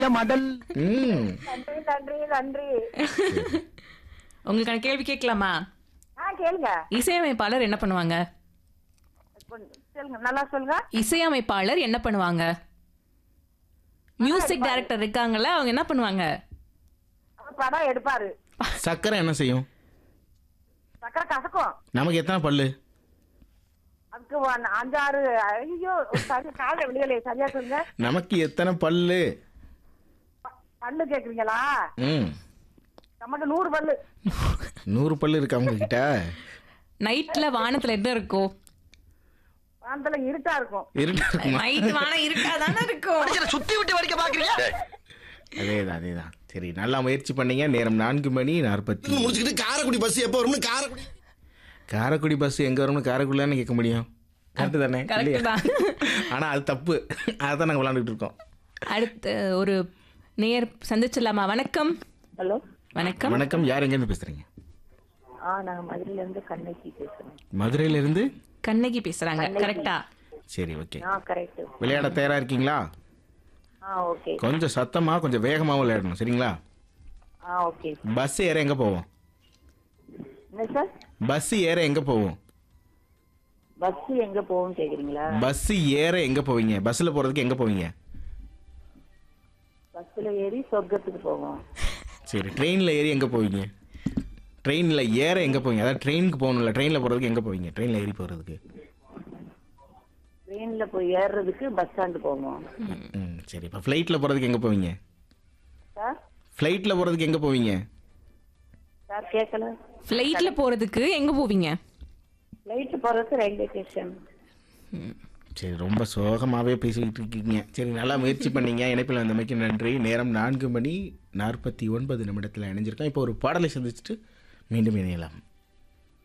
மடல் ம் நன்றி நன்றி நன்றி உங்களுக்கான கேள்வி கேட்கலாமா ஆ கேளுங்க இசையமைப்பாளர் என்ன பண்ணுவாங்க கொஞ்சம் சொல்லுங்க நல்லா சொல்லுங்க இசையமைப்பாளர் என்ன பண்ணுவாங்க மியூசிக் டைரக்டர் இருக்காங்கல்ல அவங்க என்ன பண்ணுவாங்க அவர் படம் எடுப்பாரு சக்கரை என்ன செய்யும் சக்கரை கசக்கும் நமக்கு எத்தனை பல்லு அதுக்கு ஒன்- அஞ்சாறு ஐயோ சரி கால விடுதலை சரியா சொல்லுங்க நமக்கு எத்தனை பல்லு ப- பல்லு கேக்குறீங்களா ம் நம்மகிட்ட நூறு பல்லு நூறு பல்லு இருக்கு அவங்க கிட்ட நைட்ல வானத்துல என்ன இருக்கும் வானத்துல இருட்டா இருக்கும் இருக்கு நைட் வானம் இருக்காதானே இருக்கும் சுத்தி விட்டு வரைக்க பாக்குறீங்க அதேதான் அதேதான் சரி நல்லா முயற்சி பண்ணீங்க நேரம் நான்கு மணி நாற்பத்தி முடிச்சுக்கிட்டு காரைக்குடி பஸ் எப்போ வரும்னு காரைக்குடி காரைக்குடி பஸ் எங்க வரும்னு காரைக்குடி தானே கேட்க முடியும் கரெக்டு தானே Correct இல்லையா? தான். ஆனா அது தப்பு அதான் நாங்கள் விளாண்டுட்டு இருக்கோம் அடுத்து ஒரு நேர் சந்திச்சிடலாமா வணக்கம் ஹலோ வணக்கம் வணக்கம் யார் எங்கேருந்து பேசுறீங்க ஆ நான் மதுரையில இருந்து கண்ணகி பேசுறேன் மதுரையில இருந்து கண்ணகி பேசுறாங்க கரெக்டா சரி ஓகே ஆ கரெக்ட் விளையாட தயாரா இருக்கீங்களா ஆ ஓகே கொஞ்சம் சத்தமா கொஞ்சம் வேகமாவும் விளையாடணும் சரிங்களா ஆ ஓகே பஸ் ஏற எங்க போவோம் என்ன சார் பஸ் ஏற எங்க போவோம் பஸ் எங்க போகும் கேக்குறீங்களா பஸ் ஏற எங்க போவீங்க பஸ்ல போறதுக்கு எங்க போவீங்க பஸ்ல ஏறி சொர்க்கத்துக்கு போவோம் சரி ட்ரெயின்ல ஏறி எங்க போவீங்க ட்ரெயின்ல ஏற எங்க போவீங்க அதாவது ட்ரெயினுக்கு போகணும்ல ட்ரெயின்ல போறதுக்கு எங்க போவீங்க ட்ரெயின்ல ஏறி போறதுக்கு ட்ரெயின்ல போய் ஏறுறதுக்கு பஸ் ஸ்டாண்டு போவோம் ம் சரி இப்போ ஃப்ளைட்ல போறதுக்கு எங்க போவீங்க சார் ஃப்ளைட்ல போறதுக்கு எங்க போவீங்க சார் கேட்கல ஃப்ளைட்ல போறதுக்கு எங்க போவீங்க ஃப்ளைட் போறதுக்கு ரயில்வே ஸ்டேஷன் சரி ரொம்ப சோகமாகவே பேசிக்கிட்டு இருக்கீங்க சரி நல்லா முயற்சி பண்ணீங்க இணைப்பில் வந்தமைக்கு நன்றி நேரம் நான்கு மணி நாற்பத்தி ஒன்பது நிமிடத்தில் இணைஞ்சிருக்கோம் இப்போ ஒரு பாடலை சந்திச்சுட்டு மீண்டும் இணையலாம்